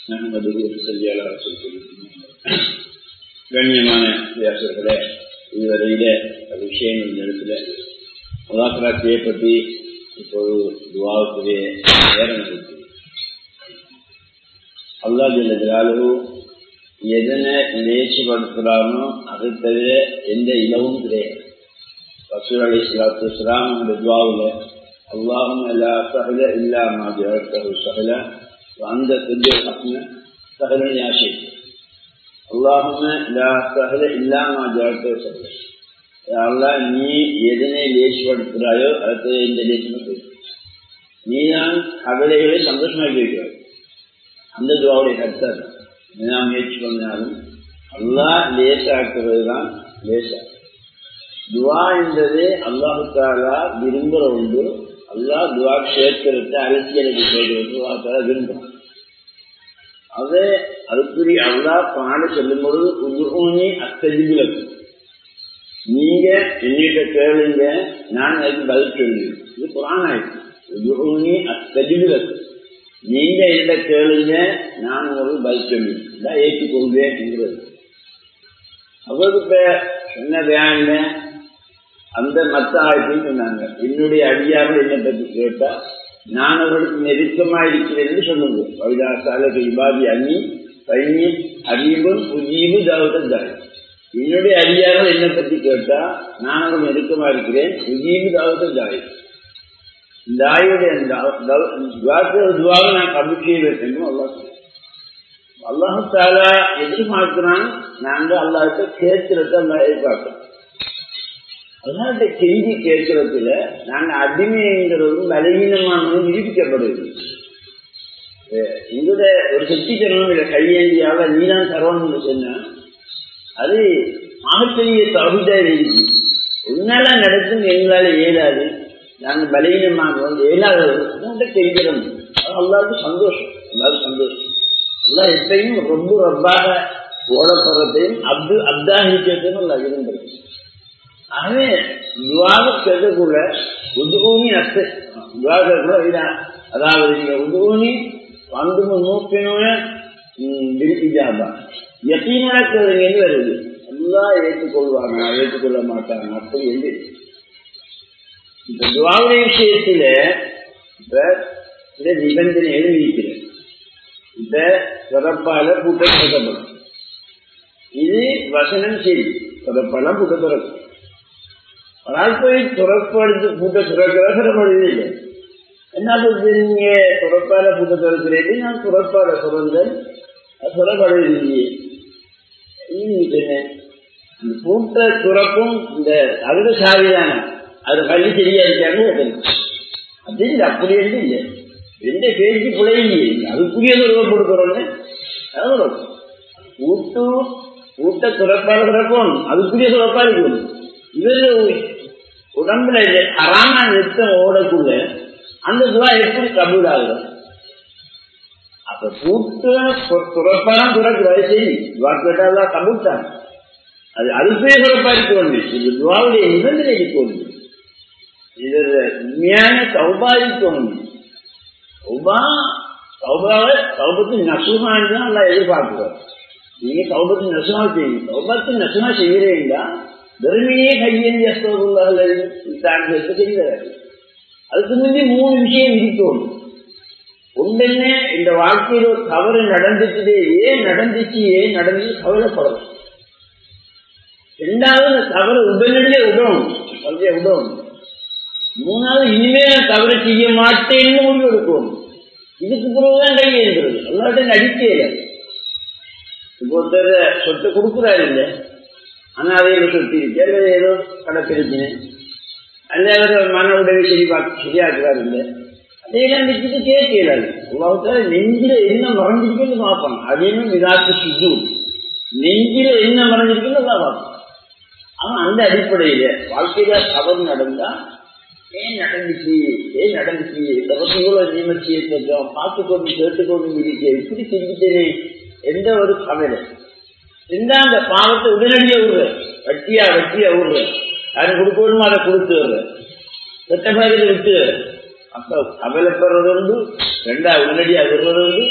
கண்ணியமான வியாசர்களே இதுவரையில விஷயங்கள் இடத்துல முதாக்கராட்சியை பற்றி இப்போது துவாவுக்குரிய நேரம் இருக்கு அல்லா ஜில்லாலு எதனை லேசுபடுத்துகிறானோ அதை தவிர எந்த இலவும் கிடையாது ரசூல் அலி சலாத்து இஸ்லாம் அந்த துவாவில் அல்லாஹும் எல்லா சகல இல்லாம ஜெகத்தகு சகல அந்த செஞ்ச ஹஸ்ன சகல யாஷி அல்லாஹும் எல்லா சகல இல்லாம ஜெகத்தகு சகல அல்லா நீ எதனை லேசுபடுத்துகிறாயோ அதை இந்த லேசுமை நீதான் கவலைகளை சந்தோஷமாக்கி வைக்கிறாய் அந்த துவாவுடைய கருத்தார் நாம் முயற்சி பண்ணினாலும் அல்லா லேசாக்குறது தான் லேசா துவா என்பது அல்லாஹு தாலா விரும்புகிற உண்டு அல்லா துவா கேட்கறது அரசியலுக்கு சொல்றது துவா விரும்புகிறான் அது அதுக்குரிய அல்லா பாட சொல்லும் பொழுது உதுகோனி அத்தஜிபிலக்கு நீங்க என்னிட்ட கேளுங்க நான் அதுக்கு பதில் சொல்லுங்க இது குரான் ஆயிடுச்சு உதுகோனி அத்தஜிபிலக்கு நீங்க என்ன கேளுங்க நான் உங்களுக்கு பதில் சொல்லுவேன் ஏற்றுக்கொள்வேன்ங்கிறது அவருக்கு என்ன வேண்ட அந்த மத்த ஆயத்தையும் சொன்னாங்க என்னுடைய அடியார்கள் என்னை பற்றி கேட்டா நான் அவர்களுக்கு நெருக்கமா இருக்கிறேன் சொல்லுங்க வைதாசால இபாதி அன்னி பையன் அறிவும் புஜீவு தாவதம் தாய் என்னுடைய அடியார்கள் என்னை பற்றி கேட்டா நான் அவர்கள் நெருக்கமா இருக்கிறேன் புஜீவு தாவதம் தாய் இந்த ஆயுடைய துவாவை நான் கபுல் செய்ய வேண்டும் அல்லா அல்லாஹு தாலா எதிர்பார்க்கிறான் நாங்க அல்லாஹிட்ட கேட்கிறத அல்லா எதிர்பார்க்கிறோம் அல்லாஹிட்ட செய்தி கேட்கறதுல நாங்க அடிமைங்கிறதும் பலவீனமானதும் நிரூபிக்கப்படுது எங்களுடைய ஒரு சக்தி தரணும் இல்லை கையேந்தியாவ நீதான் தரணும் சொன்னா அது ஆகப்பெரிய தகுதா இருக்கு உன்னால நடக்கும் எங்களால இயலாது நாங்க பலவீனமானவங்க இயலாதவங்க தெரிகிறோம் எல்லாருக்கும் சந்தோஷம் எல்லாரும் சந்தோஷம் எல்லாம் எப்பயும் ரொம்ப ரப்பாக ஓடப்படுறதையும் அப்து அப்தாகிக்கிறதையும் நல்லா விரும்புறது ஆகவே துவாக கேட்கக்குள்ள உதுகூனி அத்தை துவாக கூட இதான் அதாவது நீங்க உதுகூனி வந்து நோக்கினோட விருப்பிஜாபா எப்பயுமே கேளுங்கன்னு வருது எல்லாம் ஏற்றுக்கொள்வாங்க ஏற்றுக்கொள்ள மாட்டாங்க அப்படி என்று இந்த துவாவுடைய விஷயத்துல இப்ப இந்த நிபந்தனை எழுதியிருக்கிறேன் இந்த சிறப்பால பூட்ட திறக்கப்படும் இது வசனம் சரி சிறப்பால பூட்ட திறக்கும் ஆனால் போய் துறப்படுத்து பூட்ட திறக்கிற சிறப்படுது இல்லை என்ன நீங்க துறப்பால பூட்ட திறக்கிறீங்க நான் துறப்பால சுரந்தன் சுரப்படுவதில்லையே இந்த பூட்ட துறப்பும் இந்த அழுத சாவிதான அது பள்ளி சரியா இருக்காங்க அப்படின்னு அப்படி என்று இல்லை எந்த பேச்சு பிழையில்லையே அதுக்குரிய உருவப்படுத்துறோன்னு கூட்டு கூட்ட துறப்பால திறக்கும் அதுக்குரிய துறப்பா இருக்கணும் இவரு உடம்புல அறாம நிறுத்தம் ஓடக்குள்ள அந்த துவா எப்படி கபூல் ஆகுது அப்ப கூட்டு துறப்பாலும் துறக்குறது சரி துவா கேட்டாலாம் கபூல் தான் அது அதுக்குரிய துறப்பா இருக்கணும் இது துவாவுடைய நிபந்தனை இருக்கணும் இது உண்மையான சௌபா இருக்கணும் சௌபா சௌபாவை சௌபத்து நசுகான்னு தான் எல்லாம் எதிர்பார்க்கிறோம் நீங்க சௌபத்து நசுமா செய்யுங்க சௌபத்து நசுமா செய்யறீங்களா வெறுமையே கையேந்தி அஸ்தோகுல்லாஹ் செய்கிறாரு அதுக்கு முந்தி மூணு விஷயம் இருக்கணும் ஒன்றுன்னு இந்த வாழ்க்கையில் ஒரு தவறு நடந்துச்சு ஏன் நடந்துச்சு ஏன் நடந்து கவலைப்படணும் ரெண்டாவது அந்த தவறு உடனடியே விடணும் அப்படியே விடணும் மூணாவது இனிமே நான் தவறு செய்ய மாட்டேன்னு முடிவு எடுக்கணும் இதுக்கு பிறகுதான் கையேந்துறது எல்லாத்தையும் நடிக்கல இப்போ ஒருத்தர் சொத்தை கொடுக்குறாரு இல்லை அனாதையில சொத்து இருக்கு ஏதோ கடை பிரச்சனை அல்ல அவர் மன உடனே சரி பார்க்க சரியாக்குறாரு இல்லை அதையெல்லாம் வச்சுட்டு கேட்கலாது உலகத்துல நெஞ்சில என்ன மறைஞ்சிருக்குன்னு பார்ப்பாங்க அதையும் விதாத்து சுத்து நெஞ்சில என்ன மறைஞ்சிருக்குன்னு தான் பார்ப்பாங்க அவன் அந்த அடிப்படையில வாழ்க்கையில தவறு நடந்தா ஏன் நடந்துச்சு ஏன் நடந்துச்சு இதை பத்தி இவ்வளவு நியமச்சியை கொஞ்சம் பார்த்துக்கொண்டு கேட்டுக்கொண்டு இருக்க இப்படி செஞ்சுட்டேனே எந்த ஒரு கவலை இருந்தா அந்த பாவத்தை உடனடியாக விடுற வட்டியா வட்டியா விடுற அது கொடுக்கணுமோ அதை கொடுத்து விடுற செத்த மாதிரி விட்டு அப்ப கவலைப்படுறது உண்டு ரெண்டா உடனடியா விடுறது உண்டு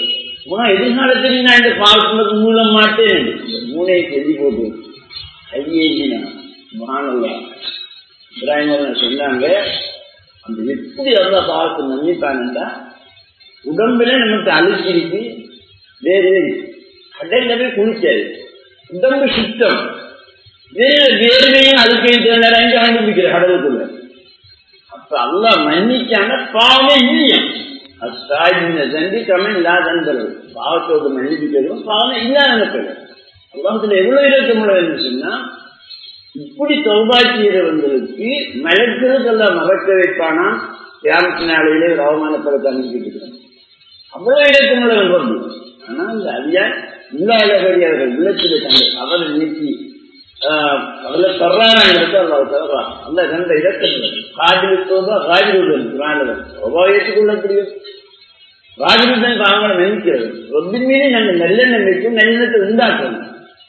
ஆனா எதிர்காலத்தில் நான் இந்த பாவத்துக்கு மூல மாட்டேன் மூனையை செஞ்சு போட்டு ஐயேஜினா மகானல்லா இப்ராஹிம் சொன்னாங்க அந்த எப்படி அந்த பாவத்தை மன்னிப்பாங்கண்டா உடம்புல நமக்கு அழுச்சிருக்கு வேறு கடல்ல போய் குளிச்சாரு உடம்பு சுத்தம் வேறு வேர்வையும் அழுக்கையும் தேர்ந்த கண்டுபிடிக்கிற கடலுக்குள்ள அப்ப அல்லா மன்னிச்சாங்க பாவமே இல்லையா அஸ்தாஜின தண்டி கமன் இல்லாதன்றது பாவத்தோடு மன்னிப்பிக்கிறதும் பாவம் இல்லாதவர்கள் அல்லாஹத்துல எவ்வளவு இறக்கமுள்ளதுன்னு சொன்னா இப்படி தௌபா செய்யறவங்களுக்கு மலக்களுக்கு எல்லாம் மறக்க வைப்பானா தியானத்து நாளையிலே ஒரு அவமானப்படத்தை அமைக்கிட்டு அவ்வளவு இறக்கமுள்ளவன் வந்து ஆனா இந்த அதியா இல்லாதபடி அவர்கள் உள்ளத்தில் தங்கள் அவரை நீக்கி அவளை தர்றாங்கிறது அல்லா தர்றா அந்த கண்ட இறக்கத்தில் காதிலுக்கோபா காதிலுடன் குரானவன் ரொம்ப ஏற்றுக்கொள்ளக்கூடிய ராஜபுத்தன் அவங்களை நினைக்கிறது ரொம்பின் மீது நாங்கள் நல்ல நம்பிக்கை நல்லெண்ணத்தை உண்டாக்கணும்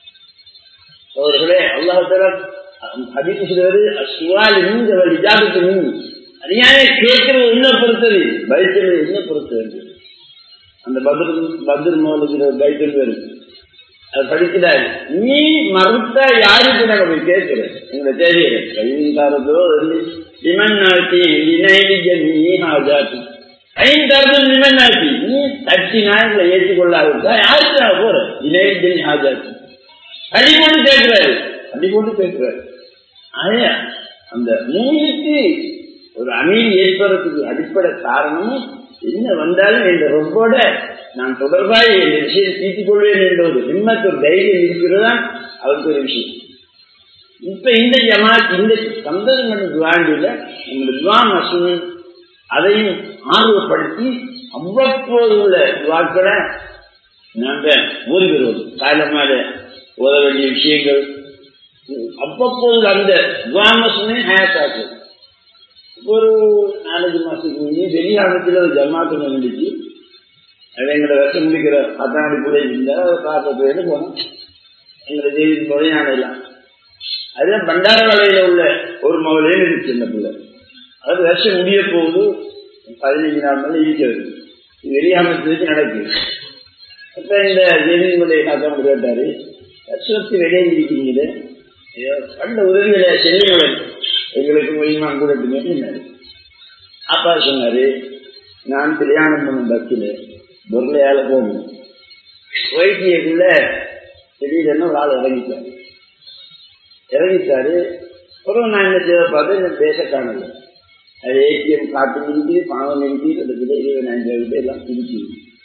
அவர்களே அல்லாஹால அதிக சொல்வது அசுவால் நீங்க அவள் இஜாபத்து நீ அறியானே கேட்கிறது என்ன பொறுத்தது பைத்தல் என்ன பொறுத்தது அந்த பத்ர் பத்ர் மோலுங்கிற பைத்தல் வருது அது படிக்கிறாரு நீ மறுத்தா யாருக்கு நாங்க போய் கேட்கிற எங்களை தெரியல கைதாரதோ இமன் நாட்டி இணைவி ஜமி ஆஜாத்தி ஐந்தர்தம் நிமன் நாட்டி நீ தட்டினா எங்களை ஏற்றுக்கொள்ளாவிட்டா யாருக்கு நான் போற இணைவி ஜமி ஆஜாத்தி அடி கொண்டு கேட்கிறாரு அடி கொண்டு கேட்கிறாரு ஆயா அந்த மூணுக்கு ஒரு அமைதி ஏற்படுறதுக்கு அடிப்படை காரணமும் என்ன வந்தாலும் இந்த ரொம்போட நான் தொடர்பாக இந்த விஷயம் தீர்த்துக் கொள்வேன் என்ற ஒரு நிம்மத்து ஒரு தைரியம் இருக்கிறதா அவருக்கு ஒரு விஷயம் இப்ப இந்த ஜமாத் இந்த சந்தர்மன் துவாண்டில நம்முடைய துவா மசூன் அதையும் ஆர்வப்படுத்தி அவ்வப்போது உள்ள துவாக்களை நாங்க ஓதுகிறோம் காலமாக ஓத வேண்டிய விஷயங்கள் அவ்வப்போது அந்த துவா மசூனை ஹேத்தாக்கு ஒரு நாலஞ்சு மாசத்துக்கு முன்னே வெளியாகத்தில் ஒரு ஜமாத்து நடந்துச்சு அது எங்களை வருஷம் முடிக்கிற பத்தாண்டு கூட இருந்தால் பார்க்க போயிட்டு போனோம் எங்களை செய்தி நுழையானலாம் அதுதான் பண்டார வலையில உள்ள ஒரு மகளையும் இருந்துச்சு இந்த பிள்ளை அது வருஷம் முடிய போகுது பதினைஞ்சு நாள் மேலே இருக்கிறது வெளியாமத்துக்கு நடக்குது அப்ப இந்த ஜெயந்தினுடைய காக்கா கேட்டாரு வருஷத்து வெளியே இருக்கிறீங்களே கண்ட உதவிகளை செல்லுங்கள் எங்களுக்கு மூலியமா கூட சொன்னாரு அப்பா சொன்னாரு நான் பிரயாணம் பண்ண பஸ்ஸில் பொருளையால போகணும் வைத்தியக்குள்ள திடீர்னு ஒரு ஆள் இறங்கிட்டாரு இறங்கிட்டாரு அப்புறம் நான் என்ன செய்ய பார்த்து இந்த பேச காணல அது ஏடிஎம் காட்டு மினிக்கு பணம் மினிக்கு கிட்டத்தட்ட இருபதாயிரம் ரூபாய் எல்லாம் பிடிச்சி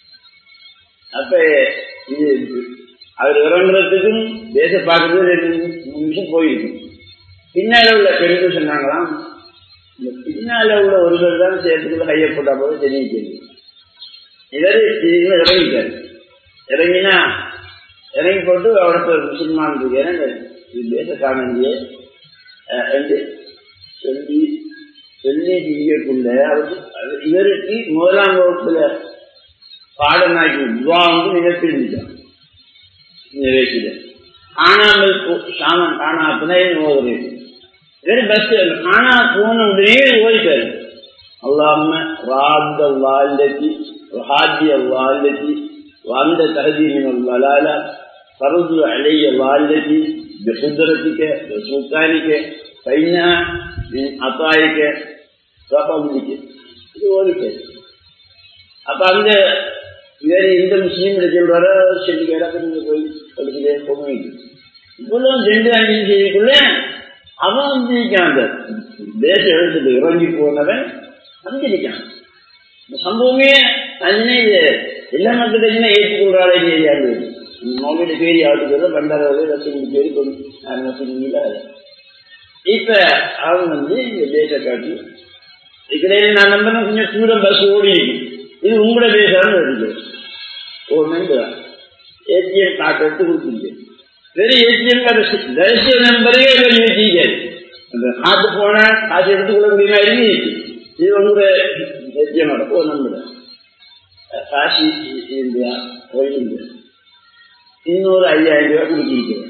அப்ப இது அவர் இறங்குறதுக்கும் பேச பார்க்கறது ரெண்டு நிமிஷம் போயிருக்கு பின்னால உள்ள பெண்கள் சொன்னாங்களாம் இந்த பின்னால உள்ள ஒருவர் தான் சேர்த்துக்குள்ள கையை போட்டா போது தெரியும் தெரியும் இவர் இதுல இறங்கிட்டாரு இறங்கினா இறங்கி போட்டு அவருக்கு ஒரு முஸ்லிமான் இருக்கேன் இது பேச காணலையே என்று சொல்லி சொல்லி இங்கக்குள்ள அவருக்கு இவருக்கு முதலாம் வகுப்புல பாடமாக்கி துவா வந்து நிகழ்த்திருந்துட்டான் நிறைவேற்றிட காணாமல் சாமன் காணா பிணை ஓதுறது வெறும் பஸ் காணா போன உடனே ஓடிட்டாரு அல்லாம ராத்த வாழ்ந்தத்தி ஹாத்திய வாழ்ந்தத்தி வாழ்ந்த தகுதி வலால பருது அலைய வாழ்ந்தத்தி بقدرتك وسلطانك فإنها من عطائك وفضلك இது ஓடிட்டது அப்ப அங்க வேற இந்த முஸ்லீம் சொல்றாரோ சொல்லி கேட்டா நீங்க போய் படிச்சுட்டே போக இவ்வளவு ரெண்டு அஞ்சு செய்திக்குள்ள அவன் வந்திருக்கான் அந்த தேச எழுத்துட்டு இறங்கி போனவன் வந்திருக்கான் இந்த சம்பவமே அஞ்சனே இது எல்லா மக்களுமே ஏற்றுக்கொள்றாளே தெரியாது மௌலியோட பேரி ஆட்டுக்கிறத பண்டாரவர்கள் ரசூல் பேரி கொண்டு இப்ப அவன் வந்து இந்த தேச காட்டி இதுக்கிடையில நான் நம்பணும் கொஞ்சம் தூரம் பஸ் ஓடி இது உங்களோட பேசாமல் இருக்கு ஒரு நம்பர் ஏடிஎம் கார்டு எடுத்து கொடுத்துருக்கு வெறும் ஏடிஎம் கார்டு ரகசிய நம்பரே வெளியே வச்சுக்க அந்த காட்டு போனா காசு எடுத்துக்கொள்ள முடியுமா இருந்துச்சு இது உங்களோட ஏடிஎம் கார்டு ஒரு நம்பர் காசி இந்தியா இந்தியா இன்னொரு ஐயாயிரம் ரூபாய் கொடுத்திருக்கிறேன்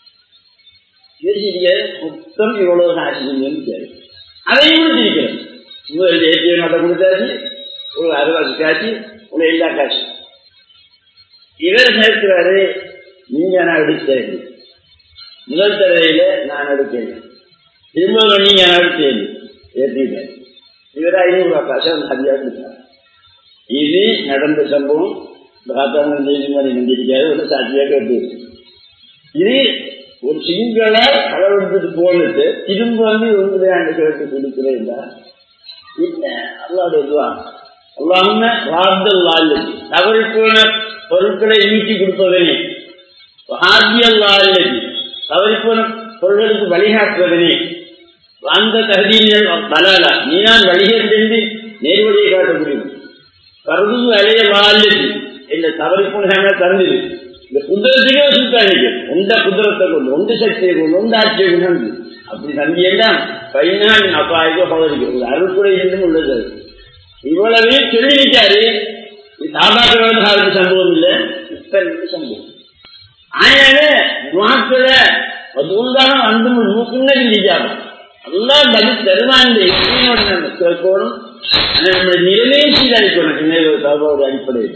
மொத்தம் இவ்வளவு காசு செஞ்சு அதையும் கொடுத்திருக்கிறேன் உங்களுக்கு ஏடிஎம் கார்டை கொடுத்தாச்சு உங்களுக்கு அறுபது காசு உங்களுக்கு எல்லா காசு இவர் கேட்கிறாரு நீங்க நான் எடுத்தேன் முதல் தடவையில நான் எடுத்தேன் திரும்ப நீங்க நான் எடுத்தேன் ஏற்றிட்டேன் இவர் ஐநூறு ரூபாய் காசு அந்த ஹதியா கொடுத்தார் இது நடந்த சம்பவம் பாத்தாங்க நீதிமன்றம் நம்பியிருக்காரு ஒரு சாட்சியா கேட்டு இது ஒரு சிங்களா அளவெடுத்துட்டு போனது திரும்ப வந்து உங்களுடைய அந்த கேட்டு கொடுக்கிறேன் இல்ல அல்லாட இதுவா அல்லாம வார்த்தல் வாழ்வு தவறி போன பொருட்களை ஈட்டி கொடுப்பதனே வாத்தியல்லாது தவறி போன பொருள்களுக்கு வழிகாட்டுவதனே அந்த தகுதியினர் பலாலா நீ நான் வழிகேட்டு நேர்வழியை காட்ட முடியும் கருது அலைய வாழ்வு இந்த தவறி போன தந்தது இந்த குதிரத்துக்கே சுத்தாங்க உண்ட குதிரத்தை கொண்டு உண்டு சக்தியை கொண்டு உண்டு ஆட்சியை கொண்டு அப்படி நம்பி எல்லாம் பையனால் அப்பாய்க்கோ பகுதிக்கு அருள்குறை என்றும் உள்ளது இவ்வளவு சொல்லியிருக்காரு சாதாரண காலத்து சம்பவம் இல்லை இப்ப சம்பவம் அதனால மாக்கள அதுதான் வந்து மூக்குன்னு நிஜாபம் எல்லாம் பதில் தருவான் நம்ம கேட்கணும் நம்ம நிலைமையும் சீரழிக்கணும் சபாவோட அடிப்படையில்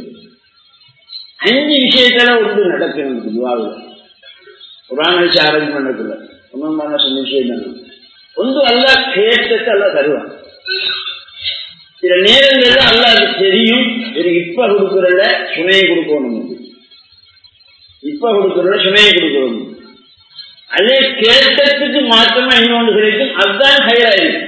அஞ்சு விஷயத்துல ஒன்று நடக்கணும் துவாவில் புராண வச்சு ஆரோக்கியம் பண்ணக்குள்ள ஒன்றும் சொன்ன விஷயம் தான் ஒன்று அல்ல கேட்டத்தை அல்ல தருவான் சில நேரங்கள்ல அல்ல அது தெரியும் எனக்கு இப்ப கொடுக்கறத சுமையை கொடுக்கணும் இப்ப கொடுக்கறத சுமையை கொடுக்கணும் அதே கேட்டத்துக்கு மாற்றமா இன்னொன்று கிடைக்கும் அதுதான் ஹைராயிருக்கும்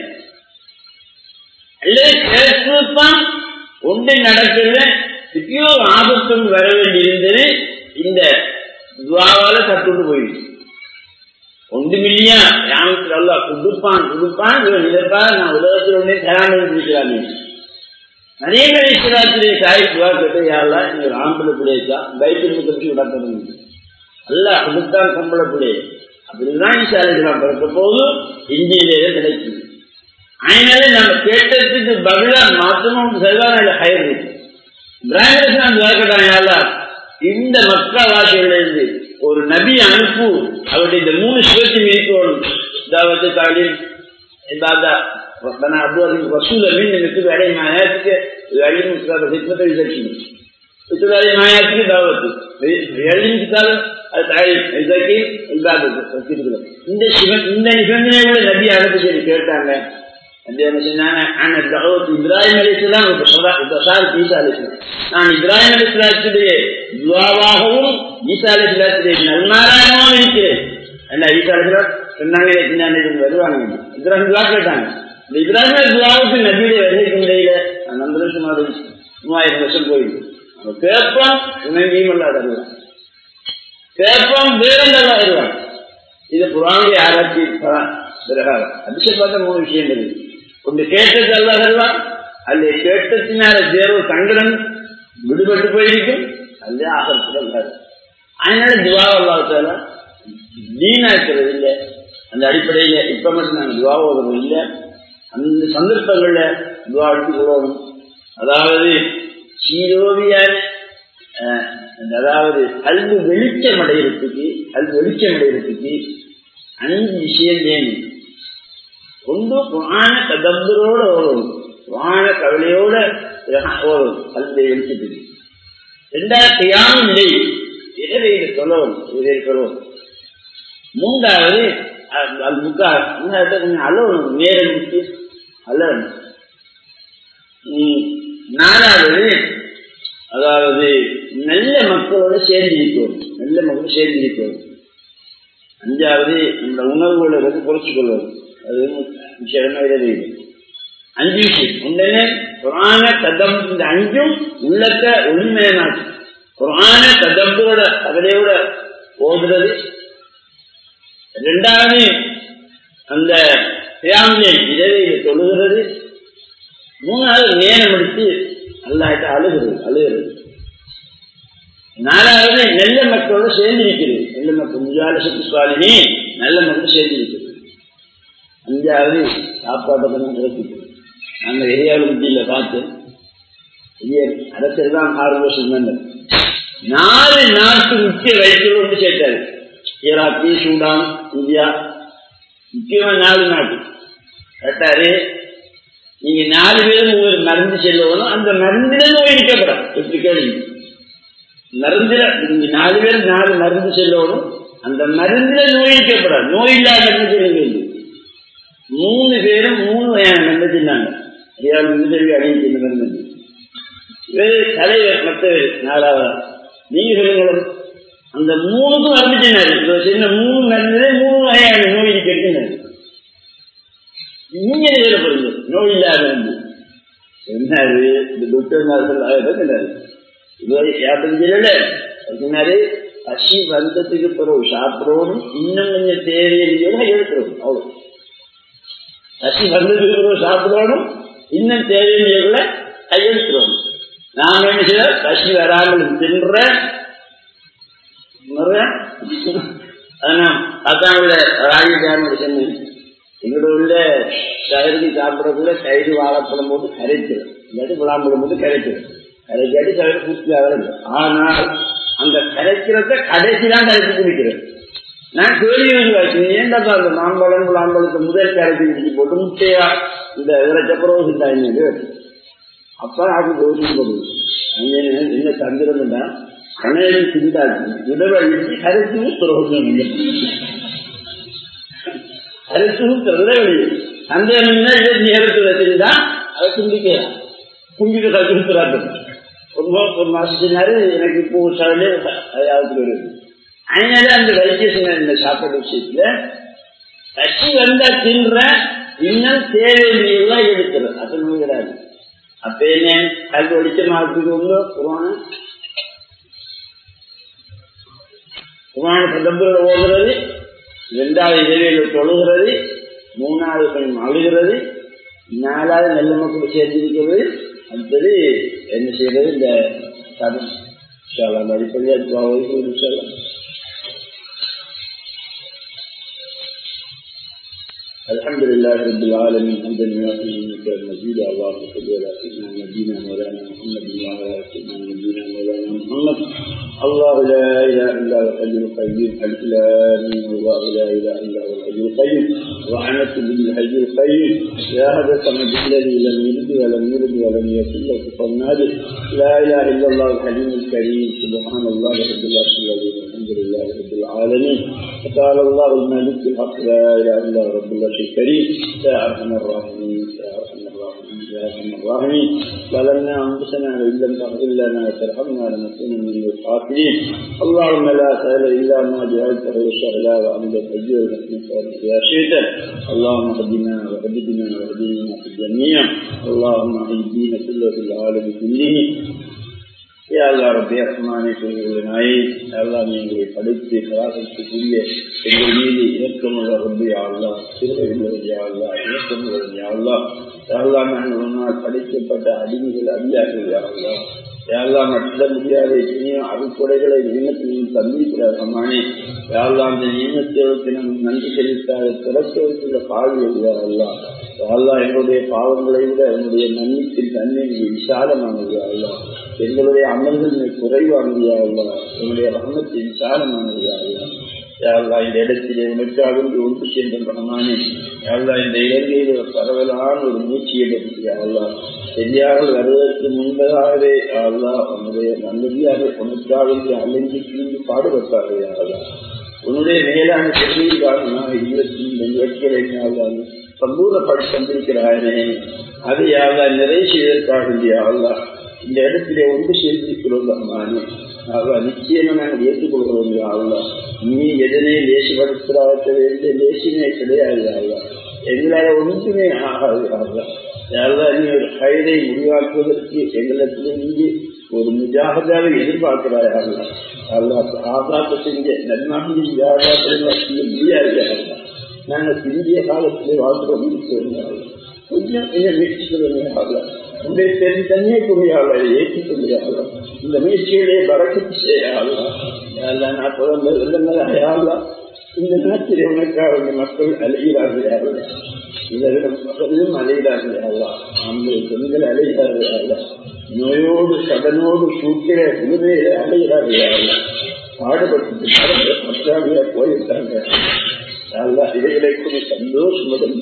அல்லது கேட்டுதான் ஒன்று நடக்கல எப்பயோ ஆபத்தும் வர வேண்டி இருந்தது இந்த துவாவால தட்டுண்டு போயிடுச்சு ஒன்று மில்லியா ராமத்தில் அல்லா கொடுப்பான் கொடுப்பான் இவன் இதற்காக நான் உலகத்தில் ஒன்றே தயாரம் இருக்கிறாங்க நிறைய பேர் ஈஸ்வராத்திரி சாய் துவா கேட்டு யாரெல்லாம் நீங்க ஒரு ஆம்பளை பிள்ளைச்சா பைபிள் முக்கத்தி விடப்படும் அல்ல கொடுத்தான் சம்பள பிள்ளை அப்படிதான் ஈசாலிக்கலாம் பிறக்க போது இந்தியிலேயே கிடைக்குது அதனால நம்ம கேட்டதுக்கு பதிலா மாற்றமும் சரிதான் இல்லை ஹயர் இருக்கு இப்ராஹிம் கேட்கட்டாங்க இந்த மக்கா வாசியிலிருந்து ஒரு நபி அனுப்பு அவருடைய இந்த மூணு சிவத்தின் இருக்கணும் அதாவது தாலிம் இபாதா ربنا أبوه رسولا مني مثل عليه ما آياتك ويعلم كتاب الحكمة ويزكيه مثل عليه ما آياتك دعوته ويعلم كتاب التعليم ويزكيه العبادة இந்த சிவன் இந்த நிபந்தனைகளை நபி அனுப்பி சொல்லி கேட்டாங்க நான் இப்ராஹிம் அலிஸ்லாம் ஈசா அலிஸ்லாம் நான் இப்ராஹிம் அலிஸ்லாத்துடைய துவாவாகவும் ஈசா அலிஸ்லாத்துடைய நல்மாராயணமாகவும் இருக்கிறேன் அல்ல ஈசா அலிஸ்லாம் சொன்னாங்க வருவாங்க இப்ராஹிம் துவா கேட்டாங்க இந்த இப்ராஹிம் துவாவுக்கு நபியுடைய வருகைக்கு இடையில நம்பது சுமார் மூவாயிரம் வருஷம் போயிடுது அவன் கேட்பான் உணவியும் அல்லாத வருவான் கேட்பான் வேறந்தல்லா வருவான் இது புராணுடைய ஆராய்ச்சி பிரகாரம் அதிசயம் பார்த்த மூணு விஷயங்கள் ஒன்று கேட்டது அல்லா வருவான் அல்ல கேட்டத்தினால தேர்வு சங்கடம் விடுபட்டு போயிருக்கும் அல்ல ஆகத்தில் அல்லாது அதனால துவா அல்லாத்தால வீணாக்கிறது இல்லை அந்த அடிப்படையில இப்ப மட்டும் நாங்கள் துவா ஓதுறது இல்லை அந்த சந்தர்ப்பங்கள்ல துவா எடுத்து கொள்ளணும் அதாவது சீரோவியான அதாவது கல்வி வெளிச்சம் அடைகிறதுக்கு கல்வி வெளிச்சம் அடைகிறதுக்கு அஞ்சு விஷயம் வேணும் ஒன்று புராண ததம்பரோட ஓடும் புராண கவலையோட ஓடும் கல்வியை வெளிச்சத்துக்கு ரெண்டாவது யாரும் நிலை இரவையில் சொல்லவும் இருக்கிறோம் மூன்றாவது அது முக்கா கொஞ்சம் அலவணும் நேரம் அலவணும் நாலாவது அதாவது நல்ல மக்களோட சேர்ந்து இருக்கிறோம் நல்ல மக்கள் சேர்ந்து இருக்கிறோம் அஞ்சாவது இந்த உணவுகளை வந்து குறைச்சு கொள்வது அது இரவு அஞ்சு விஷயம் ஒன்றுமே புராண கதம் இந்த அஞ்சும் உள்ளத்த உண்மையானாச்சு புராண கதம்போட கவலையோட ஓதுறது ரெண்டாவது அந்த ஃபேமிலியை இரவையில் தொழுகிறது மூணாவது நேரம் எடுத்து அல்லாட்ட அழுகிறது அழுகிறது நாலாவது நல்ல மக்களோட சேர்ந்திருக்கிறது நல்ல மக்கள் முஜால சக்தி சுவாலினி நல்ல மக்கள் சேர்ந்திருக்கிறது அஞ்சாவது சாப்பாட்டை கொஞ்சம் நிரப்பிக்கிறது அந்த ஏரியாவில் முட்டியில பார்த்து அரசர் தான் ஆறு வருஷம் சொன்னாங்க நாலு நாட்டு முக்கிய வைத்தியம் வந்து சேர்த்தாரு ஈராக்கு சூடான் இந்தியா முக்கியமான நாலு நாட்டு கேட்டாரு நீங்க நாலு பேரும் ஒரு மருந்து செல்லணும் அந்த மருந்துல நோய் இருக்கப்படும் எப்படி கேளுங்க மருந்துல நீங்க நாலு பேர் நாலு மருந்து செல்லணும் அந்த மருந்துல நோயிக்கப்படாது நோய் இல்லாத மருந்து செல்ல வேண்டும் மூணு பேரும் மூணு வகையான மருந்து செல்லாங்க முதல்வி அணிந்து மருந்து வேறு தலைவர் மற்றவர் நாலாவது நீங்க சொல்லுங்க அந்த மூணுக்கும் மருந்து சொன்னாரு சின்ன மூணு மருந்துல மூணு வகையான நோய் இருக்கிறது நீங்க வேறுபடுங்க நோய் இல்லாத மருந்து என்னாரு இந்த டாக்டர் சொன்னாரு இது யாரும் சொல்லல சொன்னாரு பசி வந்ததுக்கு பிறகு சாப்பிடணும் இன்னும் கொஞ்சம் தேவையில்லையோட எடுத்துரும் அவ்வளவு பசி வந்ததுக்கு பிறகு சாப்பிடணும் இன்னும் தேவையில்லையோட கையெழுத்துறோம் நாம என்ன செய்ய பசி வராமல் தின்ற அதான் உள்ள ராஜி ஃபேமிலி சொன்னேன் எங்களோட உள்ள தயிருக்கு சாப்பிடக்குள்ள தயிர் வாழைப்பழம் போட்டு கரைச்சிடும் இல்லாட்டி விளாம்பழம் போட்டு கரைச்சிடும் கரைச்சாட்டி தயிர் பூர்த்தியாக ஆனால் அந்த கரைக்கிறத கடைசி தான் கரைச்சி குடிக்கிறேன் நான் கேள்வி வாசி ஏன்டா அந்த மாம்பழம் விளாம்பழத்தை முதல் கரைச்சி குடிச்சு போட்டு முட்டையா இந்த இறச்சப்புறம் இருந்தாங்க அப்ப அது கோஷம் போடுது அங்கே என்ன தந்திரம்னா கணையை சிந்தாக்கி விடவழிச்சு கரைச்சி ஊத்துறோம் கரைச்சி ஊத்துறதுல வெளியே சந்தேகம் நேரத்தில் வச்சிருந்தா அதை சிந்திக்கலாம் கும்பிட்டு கரைச்சி ஊத்துறாரு ஒரு ஒரு மாசத்தினாரு எனக்கு இப்போ சடலே அதாவது வருது அதனால அந்த வைத்தியசன இந்த சாப்பாடு விஷயத்துல பசி வந்தா தின்ற இன்னும் தேவையில்லாம் எடுக்கிறது அது நோய்கிறாரு அப்ப என்ன அது வெளிச்சமாக்குது உங்க புராணம் புராண சதம்புகளை ஓதுறது இரண்டாவது இரவியில் தொழுகிறது மூணாவது கொஞ்சம் அழுகிறது நாலாவது நல்ல மக்கள் சேர்ந்திருக்கிறது அடுத்தது என்ன செய்யறது இந்த சதம் அடிப்படையாக சொல்லலாம் الحمد لله رب العالمين حمدا يوافي نعمك المزيد اللهم صل على سيدنا نبينا مولانا محمد وعلى سيدنا نبينا مولانا محمد الله لا اله الا هو الحي القيوم الاسلام الله لا اله الا هو الحي القيوم وعنت بالحي القيوم يا هذا الصمد الذي لم يلد ولم يولد ولم يكن له كفوا نادر لا اله الا الله الحليم الكريم سبحان الله رب العرش العظيم الحمد لله رب العالمين قال الله الملك الحق لا اله الا هو رب العرش الكريم يا ارحم الراحمين يا ارحم الراحمين يا ارحم الراحمين ظلمنا انفسنا وان لم تغفر لنا وترحمنا لنكون من الخاسرين اللهم لا سهل الا ما جعلته سهلا وانت تجعل يا شئت اللهم اهدنا وهدنا واهدنا في الجميع اللهم اهدنا كله في العالم كله يا الله ربي رحماني சொல்கிறனாய் எல்லாம் எங்களை படித்து கலாசத்துக்குரிய எங்கள் மீது இயக்கமுள்ள ரப்பி அல்லா சிறுவைகள் அல்லா இயக்கமுள்ள அல்லா யாரெல்லாம் நாங்கள் முன்னால் படிக்கப்பட்ட அடிமைகள் அடியார்கள் யாரெல்லாம் யாரெல்லாம் மற்ற முடியாத எத்தனையோ அறுக்குடைகளை நியமத்தினையும் தந்திருக்கிறார் ரமானே யாரெல்லாம் அந்த நியமத்திற்கு நம் நன்றி செலுத்தாத பிறப்பதற்குள்ள பாவியல் யாரெல்லாம் யாரெல்லாம் எங்களுடைய பாவங்களை விட என்னுடைய மன்னிப்பின் தன்மை விசாலமானது அல்லா எங்களுடைய அமல்கள் குறைவானது அல்லா என்னுடைய ரகமத்தின் விசாலமானது அல்லா யாழ்லா இந்த இடத்திலே உனக்காக ஒன்று சென்ற ரஹமானே யாழ்லா இந்த இலங்கையில் ஒரு பரவலான ஒரு மூச்சு எடுத்து யாழ்லா சரியாக வருவதற்கு முன்பதாகவே யாழ்லா உன்னுடைய நல்லதாக உனக்காக அலைஞ்சு கிழிந்து பாடுபட்டார்கள் யாழ்லா உன்னுடைய மேலான செல்வியில் நான் இருபத்தி இந்த நிகழ்ச்சிகளை யாழ்லாங்க சம்பூர்ணப்பட்டு தந்திருக்கிறானே அதை யாழ்லா நிறைவு செய்வதற்காக யாழ்லா இந்த இடத்திலே ஒன்று சேர்ந்திருக்கிறோம் அம்மானே ஆகா நிச்சயமா நாங்கள் ஏற்றுக்கொள்கிறோம் ஆகலா நீ எதனை லேசிப்படுத்துறாத வேண்டிய லேசினே கிடையாது ஆகலா எங்களால ஒன்றுமே ஆகாது ஆகலா யாரெல்லாம் நீ ஒரு கயிறை உருவாக்குவதற்கு எங்களிடத்திலிருந்து ஒரு முஜாகதாவை எதிர்பார்க்கிறாய் ஆகலா அல்லா ஆபாத்த செஞ்ச நன்மாண்டி வியாபாரத்தில் செய்ய முடியாது ஆகலா நாங்கள் சிந்திய காலத்திலே வாழ்கிறோம் கொஞ்சம் என்ன முயற்சிக்கிறோமே ஆகலாம் உடைய பெரும் தன்மை கொண்டியாளை ஏற்றிக் கொண்டியாளா இந்த முயற்சிகளே பறக்கத்து செய்யாளா நான் புலம்பெல்லாம் இந்த நாட்டில் உனக்காக மக்கள் அலைகிறார்கள் யாரா இதனிடம் மக்களும் அலைகிறார்கள் யாரா ஆண்கள் பெண்கள் அலைகிறார்கள் யாரா நோயோடு கடனோடு சூக்கிர குழுமையில அலைகிறார்கள் யாரா பாடுபட்டு பற்றாமையா போயிருக்காங்க அல்லா இவைகளை கூட சந்தோஷமுடன்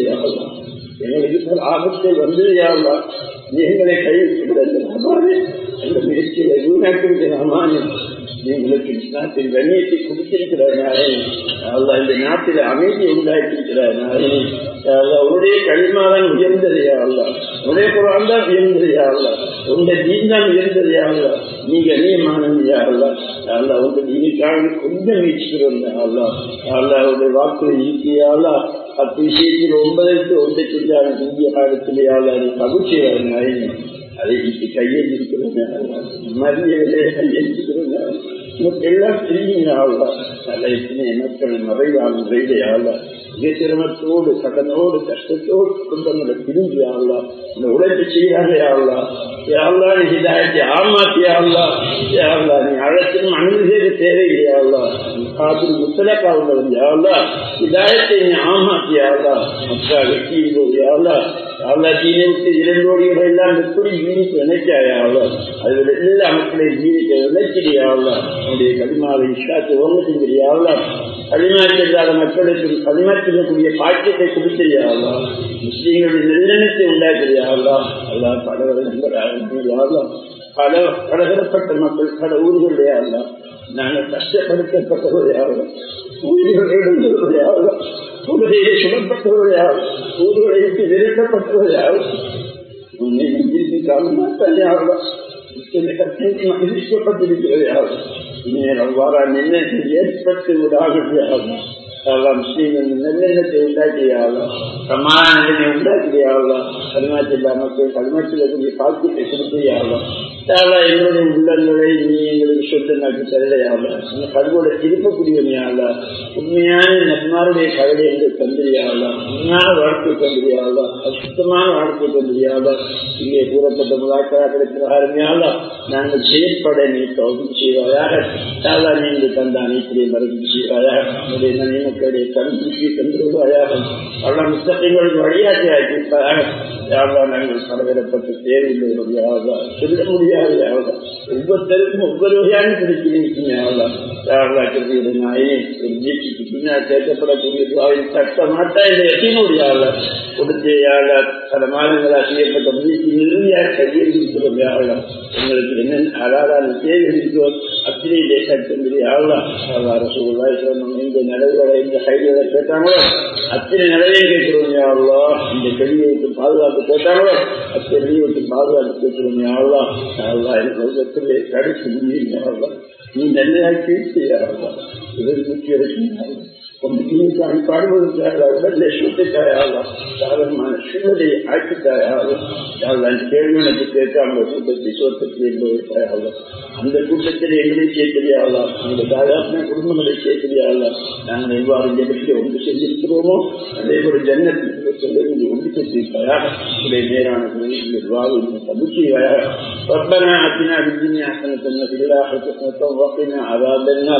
சந்தோஷம் எங்களுக்கு ஆபத்தை வந்து யாரா எங்களை கைவிட்டு அந்த முயற்சியை வீணாக்கிருக்கிறாமான் எங்களுக்கு நாட்டின் கண்ணியத்தை கொடுத்திருக்கிறார் நாயனே அல்லா இந்த நாட்டில் அமைதி உண்டாக்கியிருக்கிறார் நாயனே அல்லா உன்னுடைய களிமாதான் உயர்ந்ததையா அல்லா உன்னுடைய குரான் தான் உயர்ந்ததையா அல்லா உன்னுடைய தீன் தான் உயர்ந்ததையா அல்லா நீ கண்ணியமானதையா அல்லா அல்லா உங்க தீனுக்காக கொஞ்சம் முயற்சிக்கிறோம் அல்லா அல்லா உடைய வாக்கு இருக்கியா அல்லா பத்து விஷயத்தில் ஒன்பதற்கு ஒன்றை செஞ்சாலும் இந்திய காலத்திலே அல்லா நீ கவிழ்ச்சியார் நாயனே அதை இட்டு கையில் இருக்கிறோம் மரியாதை கையெழுத்துக்கிறோம் எல்லாம் தெரியுங்க ஆளா நல்ல எத்தனை மக்கள் மறைவாக முறையிலே ஆளா மிக சிரமத்தோடு கடனோடு கஷ்டத்தோடு குடும்பங்களை பிரிஞ்சு ஆளா இந்த உழைப்பு செய்யாத ஆளா யாழ்லா நீ ஹிதாயத்தை ஆமாத்தி ஆளா யாழ்லா நீ அழைச்சிடும் அனுமதிக்கு தேவையில்லை ஆளா காத்து முத்தலக்கா உள்ளவன் யாழ்லா ஹிதாயத்தை நீ ஆமாத்தி ஆளா மக்கா வெட்டி யாழ்லா யாழ்லா தீனை விட்டு இரண்டோடிகள் எல்லாம் எப்படி ஜீவித்து நினைச்சாயாவோ அதில் எல்லா மக்களையும் ஜீவிக்க நினைச்சிடியாவோ உன்னுடைய கடிமாவை இஷாத்து ஓங்க செஞ்சிடியாவோ கடிமாற்றி இல்லாத மக்களுக்கு கடிமாற்றக்கூடிய பாக்கியத்தை கொடுத்திரியாவோ முஸ்லீம்களுடைய நல்லெண்ணத்தை உண்டாக்குறியாவோ எல்லாம் பலவர்களாக பல பலதரப்பட்ட மக்கள் பல ஊர்களுடைய அல்ல நாங்கள் கஷ்டப்படுத்தப்பட்டவரையாவோ ஊர்களை இழந்தவரையாவோ ஊர்களை சுடப்பட்டவரையாவோ ஊர்களை விட்டு விரட்டப்பட்டவரையாவோ உன்னை காரணமாக மகிழ்ச்சிக்கப்பட்டிருக்கிறதையாகும் இனிமேல் அவ்வாறா நின்னத்தில் ஏற்பட்டு விடாகிறதையாகும் முஸ்லீம்கள் நல்லெண்ணத்தை உண்டாக்கியாகலாம் சமான நிலைமை உண்டாக்கியாகலாம் கருமாச்சில்லா மக்கள் கருமாச்சில்லக்கூடிய பாக்கியத்தை கொடுத்தையாகலாம் தாலா எங்களுடைய உள்ளங்களை நீ எங்களுக்கு சொந்த நாட்டு தரலையாகலாம் அந்த கருவோட திருப்பக்கூடியவனையாகலாம் உண்மையான நன்மாருடைய கவலை எங்களுக்கு தந்திரியாகலாம் உண்மையான வாழ்க்கை தந்திரியாகலாம் அசுத்தமான வாழ்க்கை தந்திரியாகலாம் இங்கே கூறப்பட்ட முலாக்கராக்களுக்கு அருமையாகலாம் நாங்கள் செயற்பட நீ தோகம் செய்வாயாக தாலா நீங்கள் தந்த அனைத்திலே மருந்து செய்வாயாக நம்முடைய நன்மை மக்களுடைய கண் தூக்கி தந்துருவாயாக பல முஸ்தகங்களுக்கு வழியாற்றி ஆக்கியிருப்பாயாக யாவா நாங்கள் பலதரப்பட்ட தேவையில்லையாக சொல்ல முடியாது யாவா ஒவ்வொருத்தருக்கும் ஒவ்வொரு வகையான கிடைக்கிறீங்க யாவா யாவா கிருதியுடைய நாயே ஒரு ஜீச்சிக்கு பின்னால் கேட்கப்படக்கூடிய துவாவில் தட்ட மாட்டா இந்த எட்டினுடைய கொடுத்து யாழா பல மாதங்களா செய்யப்பட்ட முயற்சி நிறுவியாக கையெழுந்திருக்கிறோம் யாவா உங்களுக்கு என்னென்ன அதாரான தேவை இருக்கோ அத்திரையிலே கட்டும்படி யாவா யாவா ரசூலாய் சொன்னோம் இந்த நிலவுகளை இந்த கைகளை கேட்டாங்களோ அத்தனை நிலையை கேட்கிறோம் யாவா இந்த கெளியை விட்டு பாதுகாப்பு கேட்டாங்களோ அத்தனை வெளியை விட்டு பாதுகாப்பு கேட்கிறோம் யாவா யாவா எனக்கு உலகத்திலே கடைசி முடியும் யாவா நீ நல்லதாக்கி யாவா இது முக்கிய விஷயம் உனக்கு பாடுவதற்காக உடல்ல சுத்தத்தாயாவா சாதாரணமான சூழலை ஆக்கித்தாயாவா யாவெல்லாம் கேள்வி எனக்கு கேட்காம கூட்டத்தை சோத்தத்தை என்பதற்காக அந்த கூட்டத்தில் எங்களை சேர்க்கிறியாவா அந்த சாதாரண குடும்பங்களை சேர்க்கிறியாவா நாங்கள் எவ்வாறு ஜெபத்தில் ஒன்று செஞ்சிருக்கிறோமோ அதே போல ஜன்னத்தில் சொல்லி ஒன்று செஞ்சிருப்பாயாக உடைய நேரான வாழ்வு தகுச்சியாக ربنا آتنا في الدنيا حسنة وفي الآخرة حسنة وقنا عذاب النار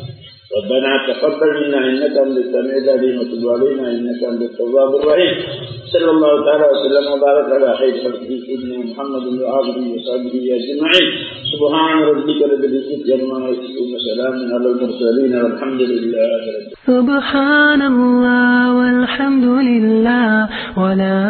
ربنا تقبل منا انك انت السميع العليم وتب علينا انك انت التواب الرحيم صلى الله تعالى وسلم وبارك على خير خلقه سيدنا محمد وآله وصحبه اجمعين سبحان ربك رب العزة عما يصفون وسلام على المرسلين والحمد لله رب سبحان الله والحمد لله ولا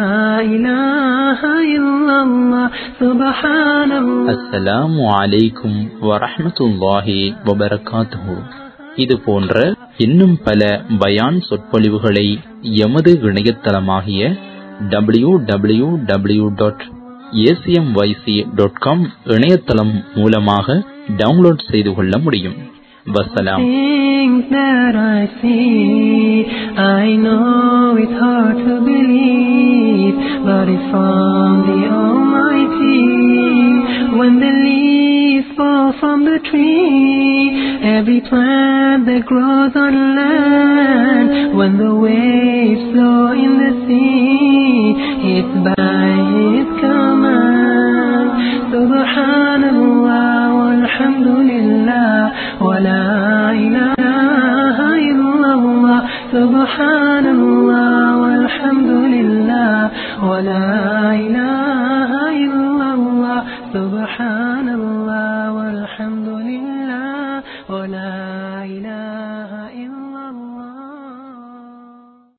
إله إلا الله سبحان الله அஸ்ஸலாமு அலைக்கும் வரஹ்மத்துல்லாஹி வபரகாத்துஹு இது போன்ற இன்னும் பல பயான் சொற்பொழிவுகளை எமது இணையதளமாகிய W W W dot ACMYC dot com இணையதளம் மூலமாக டவுன்லோட் செய்து கொள்ள முடியும் வசலாம் Things that I see, I know it's hard to believe, but it's from the Almighty. When the leaves fall from the tree, every plant that grows on land, when the waves flow in the sea, it's by His command. Subhanallah walhamdulillah wa la ilaha illallah. Subhanallah walhamdulillah wa la ilaha illallah. Subhanallah.